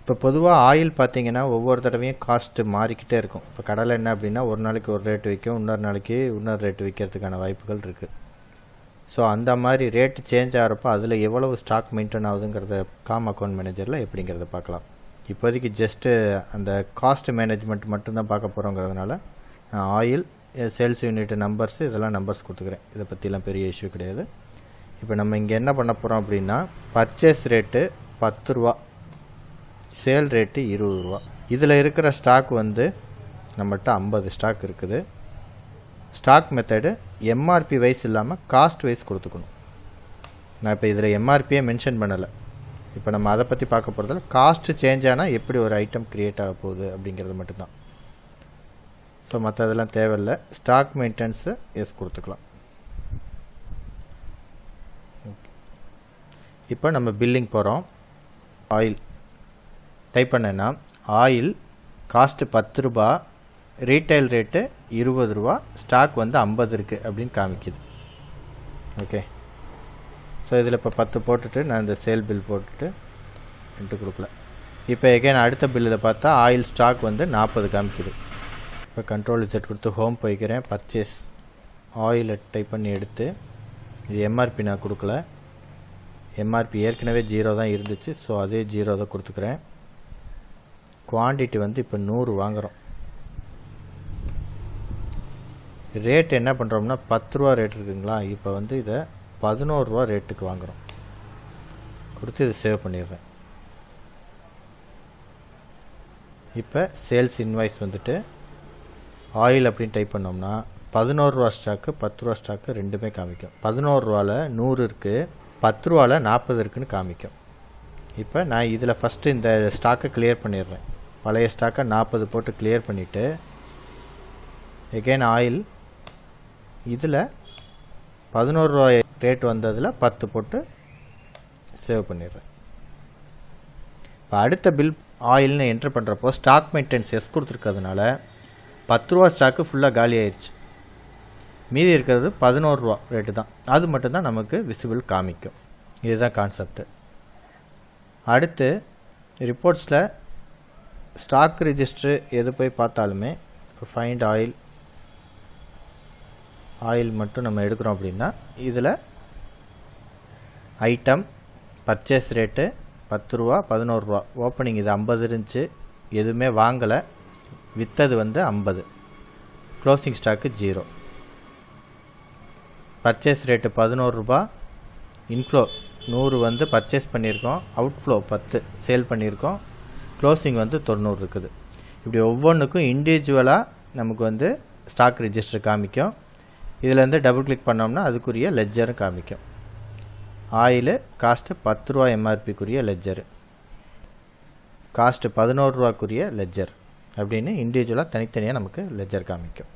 இப்போ பொதுவாக ஆயில் பார்த்தீங்கன்னா ஒவ்வொரு தடவையும் காஸ்ட்டு மாறிக்கிட்டே இருக்கும் இப்போ கடலை எண்ணெய் அப்படின்னா ஒரு நாளைக்கு ஒரு ரேட் விற்கும் இன்னொரு நாளைக்கு இன்னொரு ரேட் விற்கிறதுக்கான வாய்ப்புகள் இருக்குது ஸோ அந்த மாதிரி ரேட்டு சேஞ்ச் ஆகிறப்போ அதில் எவ்வளவு ஸ்டாக் மெயின்டைன் ஆகுதுங்கிறத காம் அக்கௌண்ட் மேனேஜரில் எப்படிங்கிறத பார்க்கலாம் இப்போதைக்கு ஜஸ்ட்டு அந்த காஸ்ட் மேனேஜ்மெண்ட் மட்டும்தான் பார்க்க போகிறோங்கிறதுனால ஆயில் சேல்ஸ் யூனிட் நம்பர்ஸ் இதெல்லாம் நம்பர்ஸ் கொடுத்துக்கிறேன் இதை பற்றிலாம் பெரிய இஷ்யூ கிடையாது இப்போ நம்ம இங்கே என்ன பண்ண போகிறோம் அப்படின்னா பர்ச்சேஸ் ரேட்டு பத்து ரூபா சேல் ரேட்டு இருபது ரூபா இதில் இருக்கிற ஸ்டாக் வந்து நம்மகிட்ட ஐம்பது ஸ்டாக் இருக்குது ஸ்டாக் மெத்தடு எம்ஆர்பி வைஸ் இல்லாமல் காஸ்ட் வைஸ் கொடுத்துக்கணும் நான் இப்போ இதில் எம்ஆர்பியே மென்ஷன் பண்ணலை இப்போ நம்ம அதை பற்றி பார்க்க போகிறதில்ல காஸ்ட்டு சேஞ்ச் ஆனால் எப்படி ஒரு ஐட்டம் க்ரியேட் ஆக போகுது அப்படிங்கிறது மட்டும்தான் ஸோ மற்றதெல்லாம் தேவையில்லை ஸ்டாக் மெயின்டெனன்ஸு எஸ் கொடுத்துக்கலாம் இப்போ நம்ம பில்லிங் போகிறோம் ஆயில் டைப் பண்ணேன்னா ஆயில் காஸ்ட்டு பத்து ரூபா ரீட்டைல் ரேட்டு இருபது ரூபா ஸ்டாக் வந்து ஐம்பது இருக்குது அப்படின்னு காமிக்குது ஓகே ஸோ இதில் இப்போ பத்து போட்டுட்டு நான் இந்த சேல் பில் போட்டுட்டு ரெண்டு கொடுக்கல இப்போ எகைன் அடுத்த பில்லில் பார்த்தா ஆயில் ஸ்டாக் வந்து நாற்பது காமிக்குது இப்போ கண்ட்ரோல் செட் கொடுத்து ஹோம் போய்க்கிறேன் பர்ச்சேஸ் ஆயிலை டைப் பண்ணி எடுத்து இது எம்ஆர்பி நான் கொடுக்கல எம்ஆர்பி ஏற்கனவே ஜீரோ தான் இருந்துச்சு ஸோ அதே ஜீரோ தான் கொடுத்துக்கிறேன் குவான்டிட்டி வந்து இப்போ நூறு வாங்குகிறோம் ரேட் என்ன பண்ணுறோம்னா பத்து ரூபா ரேட் இருக்குங்களா இப்போ வந்து இதை பதினோரு ரூபா ரேட்டுக்கு வாங்குகிறோம் கொடுத்து இதை சேவ் பண்ணிடுறேன் இப்போ சேல்ஸ் இன்வாய்ஸ் வந்துட்டு ஆயில் அப்படின்னு டைப் பண்ணோம்னா பதினோரு ரூபா ஸ்டாக்கு பத்து ரூபா ஸ்டாக்கு ரெண்டுமே காமிக்கும் பதினோரு ரூபாவில் நூறு இருக்குது பத்து ரூபாவில் நாற்பது இருக்குன்னு காமிக்கும் இப்போ நான் இதில் ஃபஸ்ட்டு இந்த ஸ்டாக்கை கிளியர் பண்ணிடுறேன் பழைய ஸ்டாக்கை நாற்பது போட்டு கிளியர் பண்ணிவிட்டு எகெயின் ஆயில் இதில் பதினோரு ரூபாய் ரேட் வந்ததில் பத்து போட்டு சேவ் பண்ணிடுறேன் இப்போ அடுத்த பில் ஆயில்னு என்ட்ரு பண்ணுறப்போ ஸ்டாக் மெயின்டெனன்ஸ் எஸ் கொடுத்துருக்கிறதுனால பத்து ரூபா ஸ்டாக்கு ஃபுல்லாக காலி ஆயிடுச்சு மீதி இருக்கிறது பதினோரு ரூபா ரேட்டு தான் அது மட்டும்தான் நமக்கு விசிபிள் காமிக்கும் இதுதான் கான்செப்ட் அடுத்து ரிப்போர்ட்ஸில் ஸ்டாக் ரிஜிஸ்ட்ரு எது போய் பார்த்தாலுமே இப்போ ஃபைண்ட் ஆயில் ஆயில் மட்டும் நம்ம எடுக்கிறோம் அப்படின்னா இதில் ஐட்டம் பர்ச்சேஸ் ரேட்டு பத்து ரூபா பதினோரு ரூபா ஓப்பனிங் இது ஐம்பது இருந்துச்சு எதுவுமே வாங்கலை விற்றது வந்து ஐம்பது closing stock zero purchase rate பதினோரு ரூபா இன்ஃப்ளோ நூறு வந்து பர்ச்சேஸ் பண்ணியிருக்கோம் அவுட்ஃப்ளோ பத்து சேல் பண்ணியிருக்கோம் க்ளோசிங் வந்து தொண்ணூறு இருக்குது இப்படி ஒவ்வொன்றுக்கும் இண்டிவிஜுவலாக நமக்கு வந்து ஸ்டாக் ரிஜிஸ்டர் காமிக்கும் இதில் வந்து டபுள் கிளிக் பண்ணோம்னா அதுக்குரிய லெஜரும் காமிக்கும் ஆயிலு காஸ்ட்டு பத்து ரூபா எம்ஆர்பிக்குரிய லெஜரு காஸ்ட்டு பதினோரு ரூபாக்குரிய லெஜர் அப்படின்னு இண்டிவிஜுவலாக தனித்தனியாக நமக்கு லெஜர் காமிக்கும்